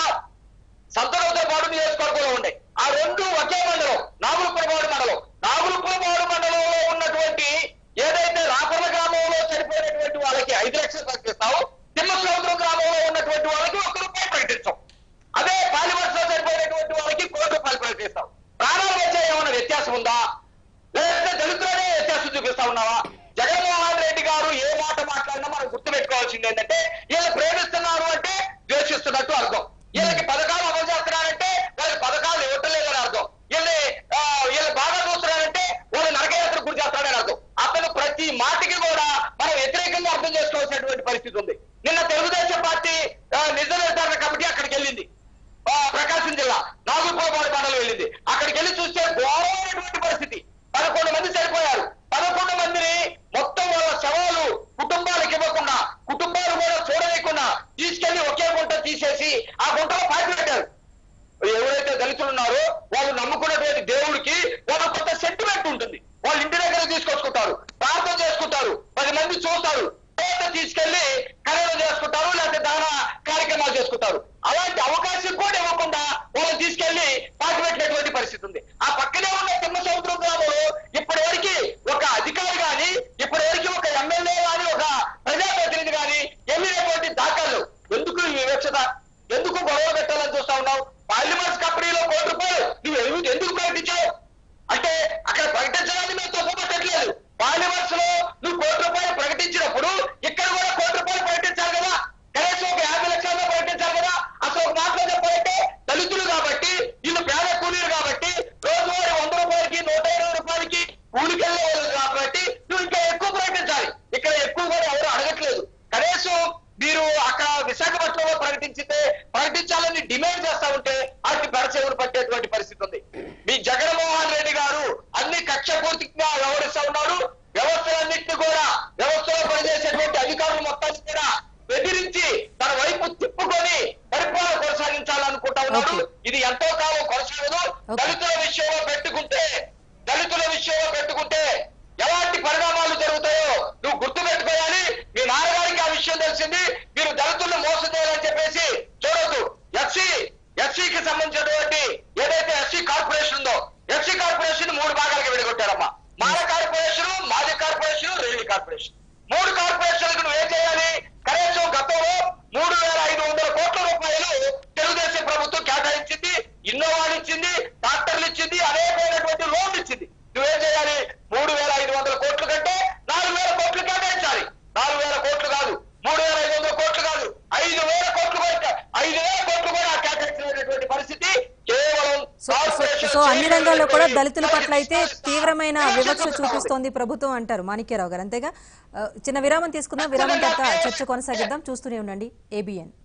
సంతనంతో పాటు నియోజకవర్గంలో ఉన్నాయి ఆ రెండు ఒకే మండలం నాగులపురపాడు మండలం నాగులపురపాడు మండలంలో ఉన్నటువంటి ఏదైతే రాపర్ల గ్రామంలో చనిపోయినటువంటి వాళ్ళకి ఐదు లక్షలు ప్రకటిస్తావు తిమ్మ సముద్రం గ్రామంలో ఉన్నటువంటి వాళ్ళకి ఒక్క రూపాయి ప్రకటిస్తాం అదే పాలివర్స్ లో చనిపోయినటువంటి వాళ్ళకి కోటి రూపాయలు ప్రకటిస్తాం ప్రాణాల మధ్య ఏమైనా వ్యత్యాసం ఉందా లేదంటే దళితులనే వ్యత్యాసం చూపిస్తా ఉన్నావా జగన్మోహన్ రెడ్డి గారు ఏ మాట మాట్లాడినా మనం గుర్తుపెట్టుకోవాల్సింది ఏంటంటే వీళ్ళు ప్రేమిస్తున్నారు అంటే ద్వేషిస్తున్నట్టు అర్థం వీళ్ళకి పథకాలు అమలు చేస్తున్నారంటే వాళ్ళకి పథకాలు ఇవ్వటం లేదని అర్థం వీళ్ళని ఆ, వీళ్ళు బాగా చూస్తున్నారంటే వాళ్ళు నరకయాత్ర గురి చేస్తాడని అర్థం అతను ప్రతి మాటకి కూడా మనం వ్యతిరేకంగా అర్థం చేసుకోవాల్సినటువంటి పరిస్థితి ఉంది నిన్న తెలుగుదేశం పార్టీ ఆ, నిజ నిర్ధారణ కమిటీ అక్కడికి వెళ్ళింది ఆ, ప్రకాశం జిల్లా నాగులపాడు మండలం వెళ్ళింది అక్కడికి వెళ్ళి చూస్తే ఘోరమైనటువంటి పరిస్థితి పదకొండు మంది చనిపోయారు పదకొండు మందిని మొత్తం వాళ్ళ శవాలు కుటుంబాలకు ఇవ్వకుండా కుటుంబాలు కూడా చూడలేకుండా తీసుకెళ్లి ఒకే గుంట తీసేసి ఆ గుంటలో పాతి పెట్టారు ఎవరైతే దళితులు ఉన్నారో వాళ్ళు నమ్ముకున్నటువంటి దేవుడికి వాళ్ళ కొంత సెంటిమెంట్ ఉంటుంది వాళ్ళు ఇంటి దగ్గర తీసుకొచ్చుకుంటారు ప్రార్థన చేసుకుంటారు పది మంది చూస్తారు తర్వాత తీసుకెళ్లి కళ్యాణం చేసుకుంటారు లేకపోతే దాన కార్యక్రమాలు చేసుకుంటారు అలాంటి అవకాశం కూడా ఇవ్వకుండా వాళ్ళని తీసుకెళ్లి పాతి పెట్టినటువంటి పరిస్థితి ఉంది ఆ పక్కనే ఉన్న తిమ్మ సముద్రం గ్రామంలో ఇప్పటి వరకు ఒక అధికారి గాని ఇప్పటి వరకు ఒక ఎమ్మెల్యే గాని ఒక ప్రజాప్రతినిధి గాని వెళ్ళినటువంటి దాఖలు ఎందుకు ఈ వివక్షత ఎందుకు గొడవ పెట్టాలని చూస్తా ఉన్నావు పార్లిమెంట్స్ కంపెనీలో కోటి రూపాయలు నువ్వు ఎందుకు ఎందుకు ప్రకటించావు అంటే అక్కడ ప్రకటించడానికి మేము తప్పుపట్టట్లేదు పార్లిమెంట్స్ లో నువ్వు కోటి రూపాయలు ప్రకటించినప్పుడు ఇక్కడ కూడా కోటి రూపాయలు ప్రకటించాలి కదా కనీసం ఒక యాభై లక్షల్లో ప్రకటించాలి కదా అసలు ఒక మాటలో చెప్పాలంటే దళితులు కాబట్టి వీళ్ళు పేద కూలీలు కాబట్టి రోజువారీ వంద రూపాయలకి నూట ఇరవై రూపాయలకి కూలికెళ్ళే వాళ్ళు కాబట్టి నువ్వు ఇంకా ఎక్కువ ప్రకటించాలి ఇక్కడ ఎక్కువ కూడా ఎవరు అడగట్లేదు కనీసం మీరు అక్కడ విశాఖపట్నంలో ప్రకటించితే ప్రకటించాలని డిమాండ్ చేస్తా ఉంటే వాటికి పెడచెవులు పట్టేటువంటి పరిస్థితి ఉంది మీ జగన్మోహన్ రెడ్డి గారు అన్ని కక్ష పూర్తిగా వ్యవహరిస్తా ఉన్నారు వ్యవస్థలన్నింటినీ కూడా వ్యవస్థలో పనిచేసేటువంటి అధికారులు మొత్తాన్ని కూడా బెదిరించి తన వైపు తిప్పుకొని పరిపాలన కొనసాగించాలనుకుంటా ఉన్నాడు Okay. ఇది ఎంతో కాలం కొనసాగదు Okay. దళితుల విషయంలో పెట్టుకుంటే దళితుల విషయంలో పెట్టుకుంటే ఎలాంటి పరిణామాలు జరుగుతాయో నువ్వు గుర్తు పెట్టుకోవాలి మీ నాన్నగారికి ఆ విషయం తెలిసింది మీరు దళితులను మోసం చేయాలని చెప్పేసి చూడొద్దు ఎస్సీ ఎస్సీకి సంబంధించినటువంటి ఏదైతే ఎస్సీ కార్పొరేషన్ ఉందో ఎస్సీ కార్పొరేషన్ మూడు భాగాలుగా విడగొట్టారమ్మా మాల కార్పొరేషన్ మాది కార్పొరేషన్ రైల్వే కార్పొరేషన్ మూడు కార్పొరేషన్లకు నువ్వు ఏం చేయాలి కనీసం గతంలో మూడు వేల ఐదు వందల కోట్ల రూపాయలు తెలుగుదేశం ప్రభుత్వం కేటాయించింది ఇన్నోవాలు ఇచ్చింది ట్రాక్టర్లు ఇచ్చింది అనేకమైనటువంటి లోన్లు ఇచ్చింది నువ్వేం చేయాలి మూడు వేల ఐదు వందల కోట్లు కంటే నాలుగు వేల కోట్లు కేటాయించాలి నాలుగు వేల కోట్లు కాదు మూడు వేల ఐదు వందల కోట్లు కాదు ఐదు వేల కోట్లు కూడా ఐదు వేల కోట్లు కూడా కేటాయించినటువంటి పరిస్థితి కేవలం సో సో- కార్పొరేషన్ సో అన్ని రంగాల్లో కూడా చేయబడినటువంటి దళితుల పట్ల అయితే తీవ్రమైన వివక్ష వివక్ష చూపిస్తా ఉంది. చూపిస్తోంది ప్రభుత్వం అంటారు మాణిక్యరావు గారు అంతేగా ఆ, చిన్న విరామం తీసుకుందాం విరామం తర్వాత చర్చ కొనసాగిద్దాం చూస్తూనే ఉండండి ఏబిఎన్